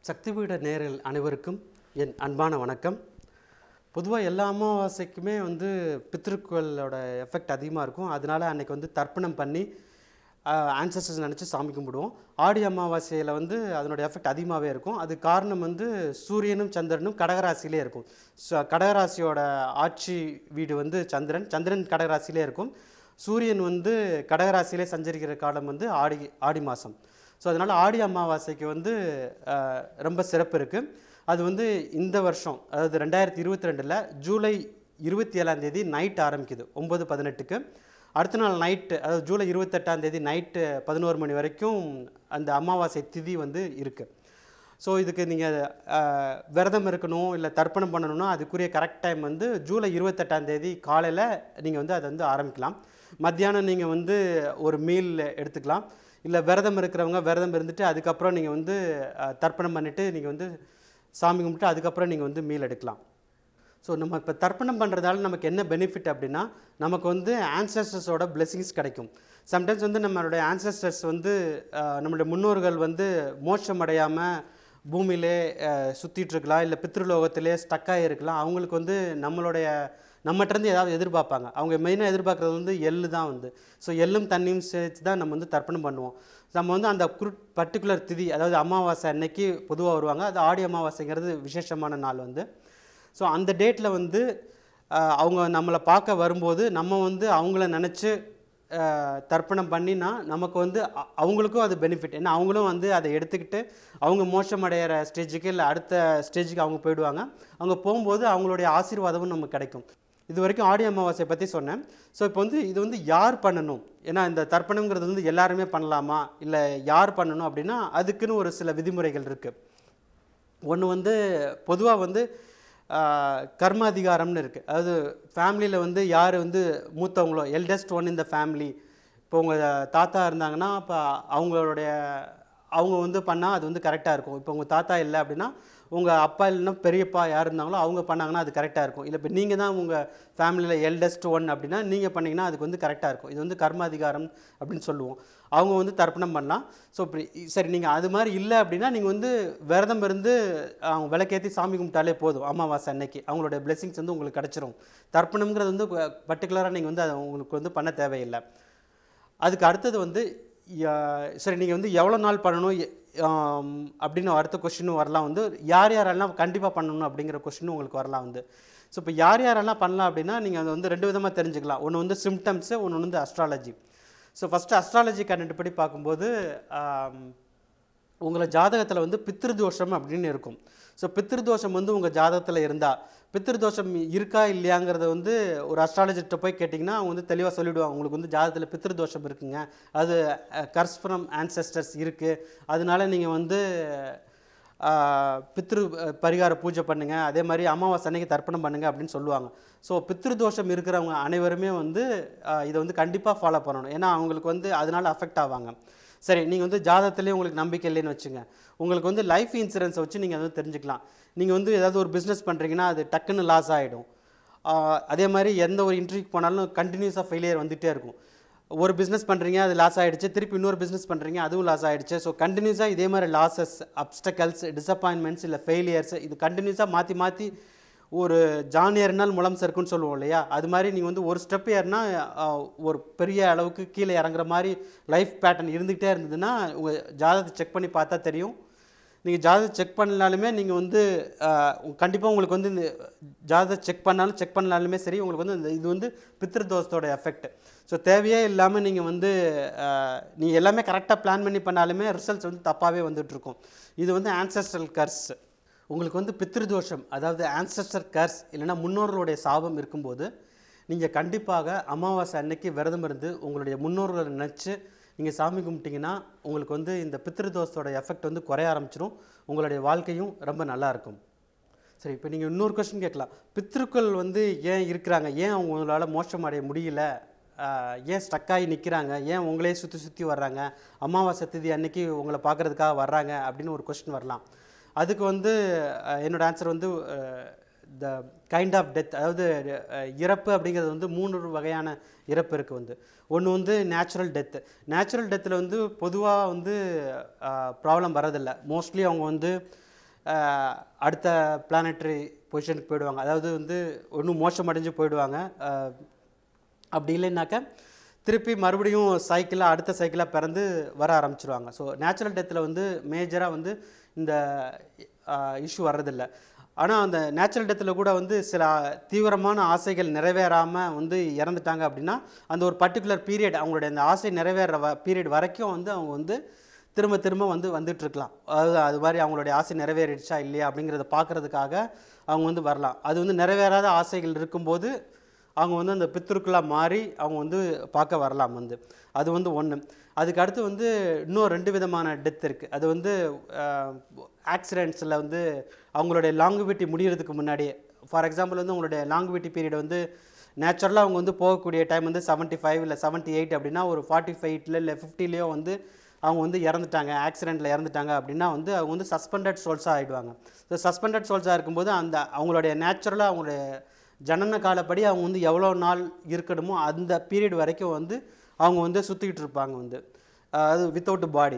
சக்திபீட நேரில் அனைவருக்கும் என் அன்பான வணக்கம் பொதுவாக எல்லா அமாவாசைக்குமே வந்து பித்ருக்களோட எஃபெக்ட் அதிகமாக இருக்கும் அதனால அன்னைக்கு வந்து தர்ப்பணம் பண்ணி ஆன்சஸ்டர்ஸ் நினச்சி சாமி கும்பிடுவோம் ஆடி அமாவாசையில் வந்து அதனோட எஃபெக்ட் அதிகமாகவே இருக்கும் அது காரணம் வந்து சூரியனும் சந்திரனும் கடகராசியிலே இருக்கும் ஸோ கடகராசியோட ஆட்சி வீடு வந்து சந்திரன் சந்திரன் கடகராசியிலே இருக்கும் சூரியன் வந்து கடகராசியிலே சஞ்சரிக்கிற காலம் வந்து ஆடி ஆடி மாதம் ஸோ அதனால் ஆடி அமாவாசைக்கு வந்து அஹ், ரொம்ப சிறப்பு இருக்குது அது வந்து இந்த வருஷம் அதாவது ரெண்டாயிரத்தி இருபத்தி ரெண்டில் ஜூலை இருபத்தி ஏழாம் தேதி நைட் ஆரம்பிக்குது ஒம்பது பதினெட்டுக்கு அடுத்த நாள் நைட்டு அதாவது ஜூலை இருபத்தெட்டாம் தேதி நைட்டு பதினோரு மணி வரைக்கும் அந்த அமாவாசை திதி வந்து இருக்குது ஸோ இதுக்கு நீங்கள் விரதம் இருக்கணும் இல்லை தர்ப்பணம் பண்ணணும்னா அதுக்குரிய கரெக்ட் டைம் வந்து ஜூலை இருபத்தெட்டாம் தேதி காலையில் நீங்கள் வந்து அதை வந்து ஆரம்பிக்கலாம் மத்தியானம் நீங்கள் வந்து ஒரு மீல் எடுத்துக்கலாம் இல்லை விரதம் இருக்கிறவங்க விரதம் இருந்துட்டு அதுக்கப்புறம் நீங்கள் வந்து அஹ், தர்ப்பணம் பண்ணிவிட்டு நீங்கள் வந்து சாமி கும்பிட்டு அதுக்கப்புறம் நீங்கள் வந்து மீல் எடுக்கலாம் ஸோ நம்ம இப்போ தர்ப்பணம் பண்ணுறதால நமக்கு என்ன பெனிஃபிட் அப்படின்னா நமக்கு வந்து ஆன்சஸ்டர்ஸோட blessings கிடைக்கும் சம்டைம்ஸ் வந்து நம்மளுடைய ஆன்சஸ்டர்ஸ் வந்து அஹ், நம்மளுடைய முன்னோர்கள் வந்து மோட்சம் அடையாமல் பூமியிலே அஹ், சுத்திட்டு இருக்கலாம் இல்லை பித்ருலோகத்திலே ஸ்டக்காகி இருக்கலாம் அவங்களுக்கு வந்து நம்மளுடைய நம்மகிட்டருந்து ஏதாவது எதிர்பார்ப்பாங்க அவங்க மெயினாக எதிர்பார்க்குறது வந்து எள்ளு தான் வந்து ஸோ எள்ளும் தண்ணியும் சேர்த்து தான் நம்ம வந்து தர்ப்பணம் பண்ணுவோம் நம்ம வந்து அந்த குருட் பர்டிகுலர் திதி அதாவது அமாவாசை அன்னைக்கு பொதுவாக வருவாங்க அது ஆடி அமாவாசைங்கிறது விசேஷமான நாள் வந்து ஸோ அந்த டேட்டில் வந்து அஹ், அவங்க நம்மளை பார்க்க வரும்போது நம்ம வந்து அவங்கள நினச்சி தர்ப்பணம் பண்ணினா நமக்கு வந்து அ- அவங்களுக்கும் அது பெனிஃபிட் ஏன்னா அவங்களும் வந்து அதை எடுத்துக்கிட்டு அவங்க மோட்சம் அடையிற ஸ்டேஜுக்கு இல்லை அடுத்த ஸ்டேஜுக்கு அவங்க போயிடுவாங்க அவங்க போகும்போது அவங்களுடைய ஆசீர்வாதமும் நமக்கு கிடைக்கும் இது வரைக்கும் ஆடி அமாவாசை பற்றி சொன்னேன் ஸோ இப்போ வந்து இது வந்து யார் பண்ணணும் ஏன்னா இந்த தர்ப்பணம்ங்கிறது வந்து எல்லாருமே பண்ணலாமா இல்லை யார் பண்ணணும் அப்படின்னா அதுக்குன்னு ஒரு சில விதிமுறைகள் இருக்குது ஒன்று வந்து பொதுவாக வந்து ஆஹ், கர்ம அதிகாரம்னு இருக்குது அதாவது ஃபேமிலியில் வந்து யார் வந்து மூத்தவங்களோ எல்டஸ்ட் ஒன் இந்த ஃபேமிலி இப்போ உங்கள் தாத்தா இருந்தாங்கன்னா இப்போ அவங்களுடைய அவங்க வந்து பண்ணால் அது வந்து கரெக்டாக இருக்கும் இப்போ உங்கள் தாத்தா இல்லை அப்படின்னா உங்கள் அப்பா இல்லைன்னா பெரியப்பா யார் இருந்தாங்களோ அவங்க பண்ணாங்கன்னா அது கரெக்டாக இருக்கும் இல்லை இப்போ நீங்கள் தான் உங்கள் ஃபேமிலியில் எல்டஸ்ட் ஒன் அப்படின்னா நீங்கள் பண்ணீங்கன்னா அதுக்கு வந்து கரெக்டாக இருக்கும் இது வந்து கர்ம அதிகாரம் அப்படின்னு சொல்லுவோம் அவங்க வந்து தர்ப்பணம் பண்ணலாம் ஸோ இப்படி சரி நீங்கள் அது மாதிரி இல்லை அப்படின்னா நீங்கள் வந்து விரதம் இருந்து அவங்க விளக்கேற்றி சாமி கும்பிட்டாலே போதும் அமாவாசை அன்னைக்கு அவங்களுடைய blessings வந்து உங்களுக்கு கிடச்சிரும் தர்ப்பணம்ங்கிறது வந்து பர்டிகுலராக நீங்கள் வந்து அதை உங்களுக்கு வந்து பண்ண தேவையில்லை அதுக்கு அடுத்தது வந்து யா- சரி நீங்கள் வந்து எவ்வளோ நாள் பண்ணணும் எ- ஆம், அப்படின்னு அடுத்த கொஷினும் வரலாம் வந்து யார் யாரெல்லாம் கண்டிப்பாக பண்ணணும் அப்படிங்கிற கொஷினும் உங்களுக்கு வரலாம் வந்து ஸோ இப்போ யார் யாரெல்லாம் பண்ணலாம் அப்படின்னா நீங்கள் அதை வந்து ரெண்டு விதமாக தெரிஞ்சுக்கலாம் ஒன்று வந்து சிம்டம்ஸு ஒன்று வந்து astrology so first astrology content படி பார்க்கும்போது ஆம், உங்களை ஜாதகத்தில் வந்து பித்ருதோஷம் அப்படின்னு இருக்கும் ஸோ பித்ருதோஷம் வந்து உங்கள் ஜாதகத்தில் இருந்தால் பித்ருதோஷம் இருக்கா இல்லையாங்கிறத வந்து ஒரு அஸ்ட்ராலஜிட்ட போய் கேட்டிங்கன்னா அவங்க வந்து தெளிவாக சொல்லிவிடுவாங்க உங்களுக்கு வந்து ஜாதகத்தில் பித்ருதோஷம் இருக்குங்க அது கர்ஸ் ஃப்ரம் ஆன்செஸ்டர்ஸ் இருக்குது அதனால நீங்கள் வந்து ஆஹ், பித்ரு அஹ், பரிகார பூஜை பண்ணுங்க அதே மாதிரி அமாவாசை அன்னைக்கு தர்ப்பணம் பண்ணுங்க அப்படின்னு சொல்லுவாங்க ஸோ பித்ருதோஷம் இருக்கிறவங்க அனைவருமே வந்து ஆஹ், இதை வந்து கண்டிப்பாக ஃபாலோ பண்ணணும் ஏன்னா அவங்களுக்கு வந்து அதனால அஃபெக்ட் ஆவாங்க சரி நீங்கள் வந்து ஜாதகத்திலே உங்களுக்கு நம்பிக்கை இல்லைன்னு வச்சுங்க உங்களுக்கு வந்து லைஃப் இன்சூரன்ஸை வச்சு நீங்கள் அதை வந்து தெரிஞ்சுக்கலாம் நீங்கள் வந்து ஏதாவது ஒரு பிஸ்னஸ் பண்ணுறீங்கன்னா அது டக்குன்னு லாஸ் ஆகிடும் அதே மாதிரி எந்த ஒரு இன்டர்வியூக்கு போனாலும் கண்டினியூஸாக ஃபெயிலியர் வந்துகிட்டே இருக்கும் ஒரு பிஸ்னஸ் பண்ணுறீங்க அது லாஸ் ஆகிடுச்சு திருப்பி இன்னொரு பிஸ்னஸ் பண்ணுறீங்க அதுவும் லாஸ் ஆகிடுச்சு ஸோ கண்டினியூஸாக இதே மாதிரி லாஸஸ் அப்டக்கல்ஸ் டிசப்பாயின்மெண்ட்ஸ் இல்லை ஃபெயிலியர்ஸ் இது கண்டினியூஸாக மாற்றி மாற்றி ஒரு ஜான் ஏறினால் முளம் சறுக்குன்னு சொல்லுவோம் இல்லையா அது மாதிரி நீங்கள் வந்து ஒரு ஸ்டெப் ஏறினா அஹ், ஒரு பெரிய அளவுக்கு கீழே இறங்குற மாதிரி லைஃப் பேட்டர்ன் இருந்துகிட்டே இருந்ததுன்னா உங்கள் ஜாதகத்தை செக் பண்ணி பார்த்தா தெரியும் நீங்கள் ஜாதகம் செக் பண்ணலாலுமே நீங்கள் வந்து கண்டிப்பாக உங்களுக்கு வந்து இந்த ஜாதகம் செக் பண்ணாலும் செக் பண்ணலாலுமே சரி உங்களுக்கு வந்து இந்த இது வந்து பித்ருதோஷத்தோட எஃபெக்ட் ஸோ தேவையே இல்லாமல் நீங்கள் வந்து நீங்கள் எல்லாமே கரெக்டாக பிளான் பண்ணி பண்ணாலுமே ரிசல்ட்ஸ் வந்து தப்பாகவே வந்துட்டுருக்கும் இது வந்து ஆன்சஸ்ட்ரல் கர்ஸ் உங்களுக்கு வந்து பித்ருதோஷம் அதாவது ஆன்சஸ்டர் கர்ஸ் இல்லைன்னா முன்னோர்களுடைய சாபம் இருக்கும்போது நீங்கள் கண்டிப்பாக அமாவாசை அன்னைக்கு விரதம் இருந்து உங்களுடைய முன்னோர்களை நினச்சி நீங்கள் சாமி கும்பிட்டீங்கன்னா உங்களுக்கு வந்து இந்த பித்ருதோஷத்தோட எஃபெக்ட் வந்து குறைய ஆரம்பிச்சிடும் உங்களுடைய வாழ்க்கையும் ரொம்ப நல்லா இருக்கும் சரி இப்போ நீங்கள் இன்னொரு கொஸ்டின் கேட்கலாம் பித்ருக்கள் வந்து ஏன் இருக்கிறாங்க ஏன் அவங்களால மோட்சம் அடைய முடியல ஆஹ் ஏன் ஸ்டக்காகி நிற்கிறாங்க ஏன் உங்களே சுற்றி சுற்றி வர்றாங்க அமாவாசை திதி அன்னைக்கு உங்களை பார்க்குறதுக்காக வர்றாங்க அப்படின்னு ஒரு கொஸ்டின் வரலாம் அதுக்கு வந்து அஹ், என்னோட ஆன்சர் வந்து த கைண்ட் ஆஃப் டெத் அதாவது அஹ், இறப்பு அப்படிங்கிறது வந்து மூணு வகையான இறப்பு இருக்குது வந்து ஒன்று வந்து நேச்சுரல் டெத்து நேச்சுரல் டெத்தில் வந்து பொதுவாக வந்து ப்ராப்ளம் வரதில்லை மோஸ்ட்லி அவங்க வந்து ஆஹ், அடுத்த பிளானட்டரி பொசிஷனுக்கு போயிடுவாங்க அதாவது வந்து ஒன்றும் மோசமடைஞ்சு போயிடுவாங்க ஆஹ், அப்படி இல்லைன்னாக்கா திருப்பி மறுபடியும் சைக்கிளாக அடுத்த சைக்கிளாக பிறந்து வர ஆரம்பிச்சிருவாங்க ஸோ நேச்சுரல் டெத்தில் வந்து மேஜராக வந்து இந்த இஷ்யூ வர்றதில்ல ஆனால் அந்த நேச்சுரல் டெத்தில் கூட வந்து சில தீவிரமான ஆசைகள் நிறைவேறாமல் வந்து இறந்துட்டாங்க அப்படின்னா அந்த ஒரு பர்டிகுலர் பீரியட் அவங்களுடைய அந்த ஆசை நிறைவேற வ பீரியட் வரைக்கும் வந்து அவங்க வந்து திரும்ப திரும்ப வந்து வந்துட்டு இருக்கலாம் அதாவது அது மாதிரி அவங்களுடைய ஆசை நிறைவேறிடுச்சா இல்லையா அப்படிங்கிறத பார்க்கறதுக்காக அவங்க வந்து வரலாம் அது வந்து நிறைவேறாத ஆசைகள் இருக்கும்போது அவங்க வந்து அந்த பித்ருக்களாக மாறி அவங்க வந்து பார்க்க வரலாம் வந்து அது வந்து ஒன்று அதுக்கு அடுத்து வந்து இன்னும் ரெண்டு விதமான டெத் இருக்குது அது வந்து ஆக்சிடெண்ட்ஸில் வந்து அவங்களுடைய லாங்குவிட்டி முடியறதுக்கு முன்னாடியே ஃபார் எக்ஸாம்பிள் வந்து அவங்களுடைய லாங்குவிட்டி பீரியட் வந்து நேச்சுரலாக அவங்க வந்து போகக்கூடிய டைம் வந்து 75 ஃபைவ் இல்லை செவன்ட்டி எயிட் அப்படின்னா ஒரு ஃபார்ட்டி ஃபைவ்ல இல்லை ஃபிஃப்டிலேயோ வந்து அவங்க வந்து இறந்துட்டாங்க ஆக்சிடெண்ட்டில் இறந்துட்டாங்க அப்படின்னா வந்து அவங்க வந்து சஸ்பெண்டட் சோல்ஸாக ஆகிடுவாங்க ஸோ சஸ்பெண்டட் சோல்ஸாக இருக்கும்போது அந்த அவங்களுடைய நேச்சுரலாக அவங்களுடைய ஜனன காலப்படி அவங்க வந்து எவ்வளோ நாள் இருக்கணுமோ அந்த பீரியட் வரைக்கும் வந்து அவங்க வந்து சுற்றிக்கிட்டு இருப்பாங்க வந்து அது வித்தவுட் பாடி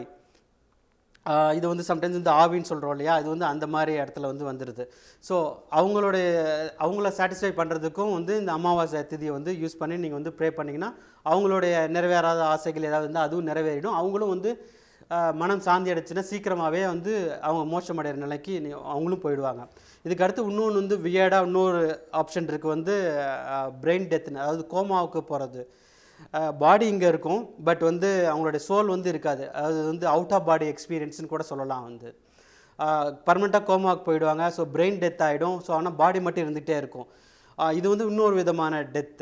இது வந்து சம்டைம்ஸ் வந்து ஆவின்னு சொல்கிறோம் இல்லையா இது வந்து அந்த மாதிரி இடத்துல வந்து வந்துடுது ஸோ அவங்களுடைய அவங்கள சாட்டிஸ்ஃபை பண்ணுறதுக்கும் வந்து இந்த அமாவாசை திதியை வந்து யூஸ் பண்ணி நீங்கள் வந்து ப்ரே பண்ணிங்கன்னா அவங்களுடைய நிறைவேறாத ஆசைகள் ஏதாவது இருந்தால் அதுவும் நிறைவேறிடும் அவங்களும் வந்து ஆஹ், மனம் சாந்தி அடைச்சுன்னா சீக்கிரமாகவே வந்து அவங்க மோசமடைகிற நிலைக்கு நீ- அவங்களும் போயிடுவாங்க இதுக்கு அடுத்து இன்னொன்று வந்து வியர்டாக இன்னொரு ஆப்ஷன் இருக்குது வந்து பிரெயின் டெத்துன்னு அதாவது கோமாவுக்கு போகிறது பாடி இங்கே இருக்கும் பட் வந்து அவங்களுடைய சோல் வந்து இருக்காது அது வந்து அவுட் ஆஃப் பாடி எக்ஸ்பீரியன்ஸ்னு கூட சொல்லலாம் வந்து பர்மனெண்ட்டாக கோமாவுக்கு போயிடுவாங்க ஸோ பிரெயின் டெத் ஆகிடும் ஸோ ஆனால் பாடி மட்டும் இருந்துகிட்டே இருக்கும் ஆஹ் இது வந்து இன்னொரு விதமான டெத்து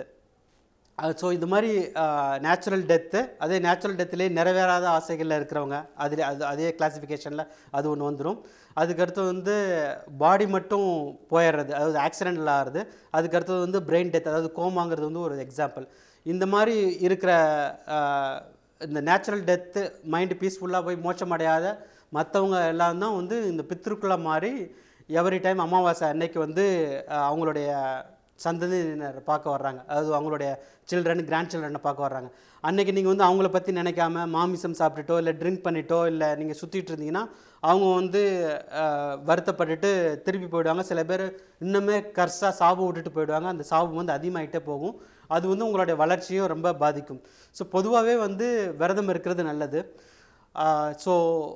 ஸோ இது மாதிரி நேச்சுரல் டெத்து அதே நேச்சுரல் டெத்துலேயே நிறைவேறாத ஆசைகளில் இருக்கிறவங்க அதில் அது அதே கிளாசிஃபிகேஷனில் அது ஒன்று வந்துடும் அதுக்கடுத்து வந்து பாடி மட்டும் போயிடுறது அதாவது ஆக்சிடென்டில் ஆகிறது அதுக்கடுத்தது வந்து பிரெயின் டெத் அதாவது கோமாங்கிறது வந்து ஒரு எக்ஸாம்பிள் இந்த மாதிரி இருக்கிற ஆஹ், இந்த நேச்சுரல் டெத்து மைண்டு பீஸ்ஃபுல்லாக போய் மோட்சம் அடையாத மற்றவங்க எல்லாம் தான் வந்து இந்த பித்ருக்குள்ளே மாறி எவ்ரி டைம் அமாவாசை அன்னைக்கு வந்து ஆஹ், அவங்களுடைய சந்ததியினர் பார்க்க வர்றாங்க அதாவது அவங்களுடைய சில்ட்ரன் கிராண்ட் சில்ட்ரனை பார்க்க வர்றாங்க அன்னைக்கு நீங்கள் வந்து அவங்கள பற்றி நினைக்காம மாமிசம் சாப்பிட்டுட்டோ இல்லை ட்ரிங்க் பண்ணிட்டோ இல்லை நீங்கள் சுற்றிட்டு இருந்தீங்கன்னா அவங்க வந்து ஆஹ், வருத்தப்பட்டுட்டு திருப்பி போயிடுவாங்க சில பேர் இன்னுமே கர்ஸாக சாவு விட்டுட்டு போயிடுவாங்க அந்த சாவு வந்து அதிகமாகிட்டே போகும் அது வந்து உங்களுடைய வளர்ச்சியும் ரொம்ப பாதிக்கும் ஸோ பொதுவாகவே வந்து விரதம் இருக்கிறது நல்லது ஸோ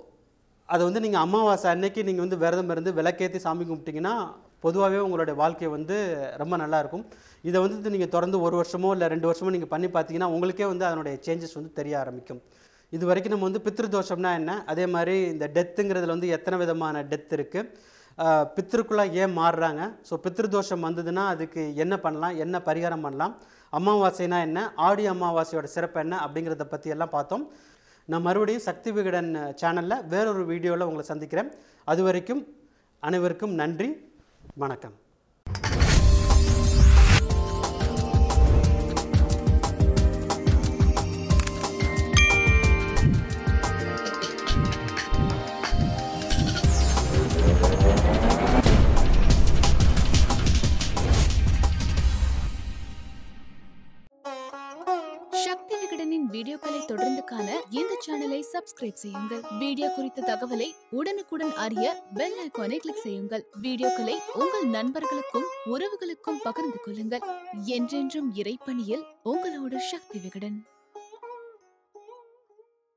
அதை வந்து நீங்கள் அமாவாசை அன்னைக்கு நீங்கள் வந்து விரதம் இருந்து விளக்கேற்றி சாமி கும்பிட்டீங்கன்னா பொதுவாகவே உங்களுடைய வாழ்க்கை வந்து ரொம்ப நல்லா இருக்கும் இதை வந்து நீங்கள் தொடர்ந்து ஒரு வருஷமோ இல்லை ரெண்டு வருஷமோ நீங்கள் பண்ணி பார்த்தீங்கன்னா உங்களுக்கே வந்து அதனுடைய சேஞ்சஸ் வந்து தெரிய ஆரம்பிக்கும் இது வரைக்கும் நம்ம வந்து பித்ருதோஷம்னா என்ன அதே மாதிரி இந்த டெத்துங்கிறதுல வந்து எத்தனை விதமான டெத் இருக்குது பித்ருக்குள்ளாக ஏன் மாறுறாங்க ஸோ பித்ருதோஷம் வந்ததுன்னா அதுக்கு என்ன பண்ணலாம் என்ன பரிகாரம் பண்ணலாம் அமாவாசைனா என்ன ஆடி அமாவாசையோட சிறப்பு என்ன அப்படிங்கிறத பற்றி எல்லாம் பார்த்தோம் நான் மறுபடியும் சக்தி விகடன் சேனலில் வேறொரு வீடியோவில் உங்களை சந்திக்கிறேன் அது வரைக்கும் அனைவருக்கும் நன்றி வணக்கம் சக்தி விகடனின் வீடியோக்களை தொடர்ந்து காண இந்த சேனலை சப்ஸ்கிரைப் செய்யுங்கள் வீடியோ குறித்த தகவலை உடனுக்குடன் அறிய பெல் ஐகானை கிளிக் செய்யுங்கள் வீடியோக்களை உங்கள் நண்பர்களுக்கும் உறவுகளுக்கும் பகிர்ந்து கொள்ளுங்கள் என்றென்றும் இறைப்பணியில் உங்களோட சக்தி விகடன்